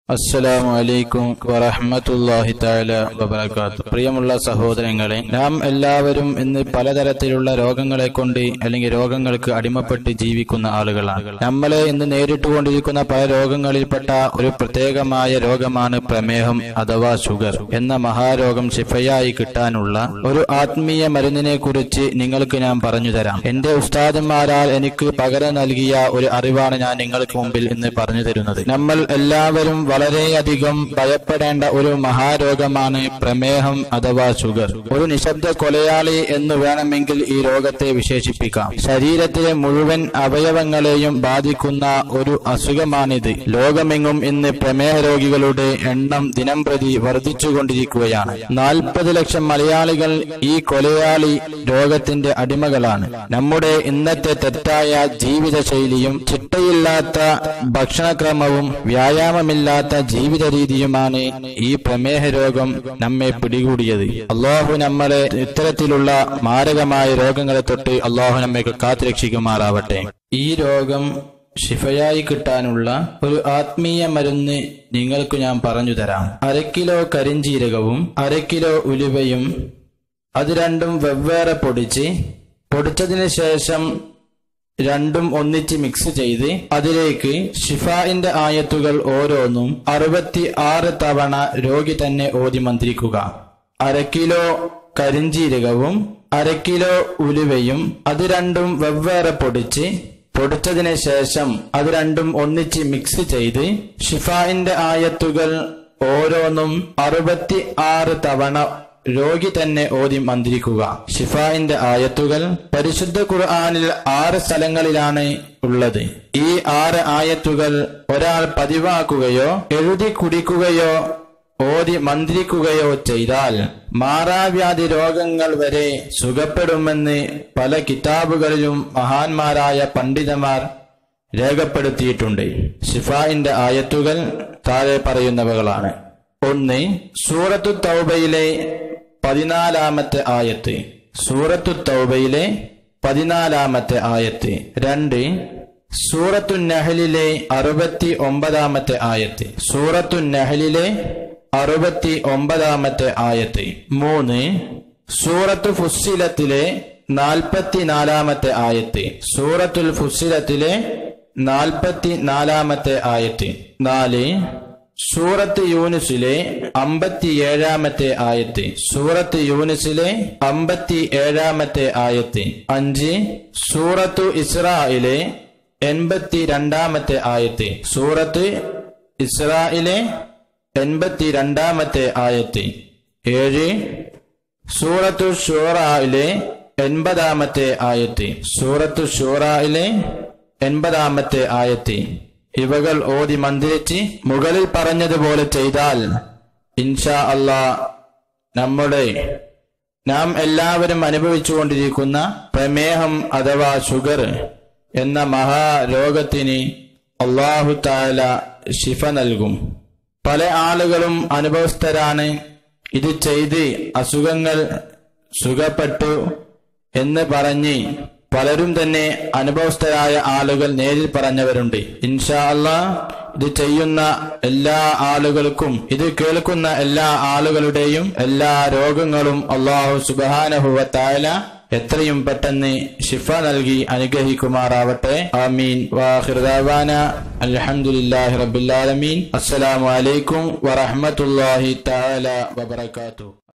അസ്സലാമു അലൈക്കും വറഹ്മത്തുള്ളാഹി തആല വബറകാത്തു പ്രിയമുള്ള സഹോദരങ്ങളെ നാം എല്ലാവരും ഇന്ന് പലതരത്തിലുള്ള രോഗങ്ങളെ കൊണ്ട് അല്ലെങ്കിൽ രോഗങ്ങൾക്ക് അടിമപ്പെട്ട് ജീവിക്കുന്ന ആളുകളാണ് നമ്മളെ ഇന്ന് നേരിട്ടുകൊണ്ടിരിക്കുന്ന പല രോഗങ്ങളിൽപ്പെട്ട ഒരു പ്രത്യേകമായ രോഗമാണ് പ്രമേഹം അഥവാ ഷുഗർ എന്ന മഹാരോഗം ശിഫയായി കിട്ടാനുള്ള ഒരു ആത്മീയ മരുന്നിനെ കുറിച്ച് നിങ്ങൾക്ക് ഞാൻ പറഞ്ഞു തരാം എന്റെ ഉസ്താദന്മാരാൽ എനിക്ക് പകരം നൽകിയ ഒരു അറിവാണ് ഞാൻ നിങ്ങൾക്ക് മുമ്പിൽ ഇന്ന് പറഞ്ഞു തരുന്നത് നമ്മൾ എല്ലാവരും വളരെയധികം ഭയപ്പെടേണ്ട ഒരു മഹാരോഗമാണ് പ്രമേഹം അഥവാ ഷുഗർ ഒരു നിശബ്ദ കൊലയാളി എന്ന് വേണമെങ്കിൽ ഈ രോഗത്തെ വിശേഷിപ്പിക്കാം ശരീരത്തിലെ മുഴുവൻ അവയവങ്ങളെയും ബാധിക്കുന്ന ഒരു അസുഖമാണിത് ലോകമെങ്ങും ഇന്ന് പ്രമേഹ രോഗികളുടെ എണ്ണം ദിനം പ്രതി വർദ്ധിച്ചുകൊണ്ടിരിക്കുകയാണ് നാൽപ്പത് ലക്ഷം മലയാളികൾ ഈ കൊലയാളി രോഗത്തിന്റെ അടിമകളാണ് നമ്മുടെ ഇന്നത്തെ തെറ്റായ ജീവിതശൈലിയും ചിട്ടയില്ലാത്ത ഭക്ഷണക്രമവും വ്യായാമമില്ലാത്ത ജീവിത രീതിയുമാണ് ഈ പ്രമേഹ രോഗം നമ്മെ പിടികൂടിയത് അള്ളാഹു നമ്മളെ ഇത്തരത്തിലുള്ള മാരകമായ രോഗങ്ങളെ തൊട്ട് അള്ളാഹു നമ്മെ കാത്തുരക്ഷിക്കുമാറാവട്ടെ ഈ രോഗം ശിഫയായി കിട്ടാനുള്ള ഒരു ആത്മീയ മരുന്ന് നിങ്ങൾക്ക് ഞാൻ പറഞ്ഞു തരാം അര കിലോ കരിഞ്ചീരകവും അര കിലോ ഉലുവയും അത് രണ്ടും വെവ്വേറെ പൊടിച്ച് പൊടിച്ചതിന് ശേഷം രണ്ടും ഒന്നിച്ച് മിക്സ് ചെയ്ത് അതിലേക്ക് ഷിഫായിന്റെ ആയത്തുകൾ ഓരോന്നും അറുപത്തി ആറ് തവണ രോഗി തന്നെ ഓതി മന്ത്രിക്കുക അര കിലോ കരിഞ്ചീരകവും അര കിലോ ഉലുവയും അത് രണ്ടും വെവ്വേറെ പൊടിച്ച് പൊടിച്ചതിന് ശേഷം അത് രണ്ടും ഒന്നിച്ച് മിക്സ് ചെയ്ത് ഷിഫായിന്റെ ആയത്തുകൾ ഓരോന്നും അറുപത്തി ആറ് തവണ രോഗി തന്നെ ഓതി മന്ത്രിക്കുക ഷിഫായിന്റെ ആയത്തുകൾ പരിശുദ്ധ ഖുർആാനിൽ ആറ് സ്ഥലങ്ങളിലാണ് ഉള്ളത് ഈ ആറ് ആയത്തുകൾ ഒരാൾ പതിവാക്കുകയോ എഴുതി കുടിക്കുകയോ ഓതി മന്ത്രിക്കുകയോ ചെയ്താൽ മാറാവ്യാധി രോഗങ്ങൾ വരെ സുഖപ്പെടുമെന്ന് പല കിതാബുകളിലും മഹാന്മാരായ പണ്ഡിതന്മാർ രേഖപ്പെടുത്തിയിട്ടുണ്ട് ഷിഫായിന്റെ ആയത്തുകൾ താഴെ പറയുന്നവകളാണ് ഒന്ന് സൂറത്തു തൗബയിലെ പതിനാലാമത്തെ ആയത്ത് സൂറത്തു തൗബയിലെ പതിനാലാമത്തെ ആയത്ത് രണ്ട് സൂറത്തു നഹലിലെ അറുപത്തി ഒമ്പതാമത്തെ ആയത്ത് സൂറത്തു നഹലിലെ അറുപത്തി ഒമ്പതാമത്തെ ആയത്ത് മൂന്ന് സൂറത്തു ഫുസ്സിലത്തിലെ നാൽപ്പത്തിനാലാമത്തെ ആയത്ത് സൂറത്തുൽ ഫുസ്സിലത്തിലെ നാൽപ്പത്തി നാലാമത്തെ ആയത്ത് നാല് സൂറത്ത് യൂനുസിലെ അമ്പത്തി ഏഴാമത്തെ ആയത്ത് സൂറത്ത് യൂനുസിലെ അമ്പത്തി ഏഴാമത്തെ ആയത്ത് അഞ്ച് സൂറത്തു ഇസ്രായിലെ എൺപത്തി രണ്ടാമത്തെ ആയത്ത് സൂറത്ത് ഇസ്രായിലെ എൺപത്തി രണ്ടാമത്തെ ആയത്ത് ഏഴ് സൂറത്തു ഷൂറയിലെ എൺപതാമത്തെ ആയത്ത് സൂറത്തു ഷൂറയിലെ എൺപതാമത്തെ ആയത്ത് ഇവകൾ ഓതി മന്ത്രിച്ച് മുകളിൽ പറഞ്ഞതുപോലെ ചെയ്താൽ ഇൻഷാ അള്ളാ നമ്മുടെ നാം എല്ലാവരും അനുഭവിച്ചുകൊണ്ടിരിക്കുന്ന പ്രമേഹം അഥവാ ഷുഗർ എന്ന മഹാരോഗത്തിന് അള്ളാഹു താല ശിഫ നൽകും പല ആളുകളും അനുഭവസ്ഥരാണ് ഇത് ചെയ്ത് അസുഖങ്ങൾ സുഖപ്പെട്ടു എന്ന് പറഞ്ഞ് പലരും തന്നെ അനുഭവസ്ഥരായ ആളുകൾ നേരിൽ പറഞ്ഞവരുണ്ട് ഇൻഷാ അല്ലാ ഇത് ചെയ്യുന്ന എല്ലാ ആളുകൾക്കും ഇത് കേൾക്കുന്ന എല്ലാ ആളുകളുടെയും എല്ലാ രോഗങ്ങളും അള്ളാഹു സുബാനഹുവത്തായ എത്രയും പെട്ടെന്ന് ഷിഫ നൽകി അനുഗ്രഹിക്കുമാറാവട്ടെ ആമീൻ വാഹിർദാന അൽഹംദുലില്ലാഹി റബ്ബിൽ ആലമീൻ അസ്സലാമു അലൈക്കും വറഹ്മത്തുള്ളാഹി തആല വബറകാതുഹു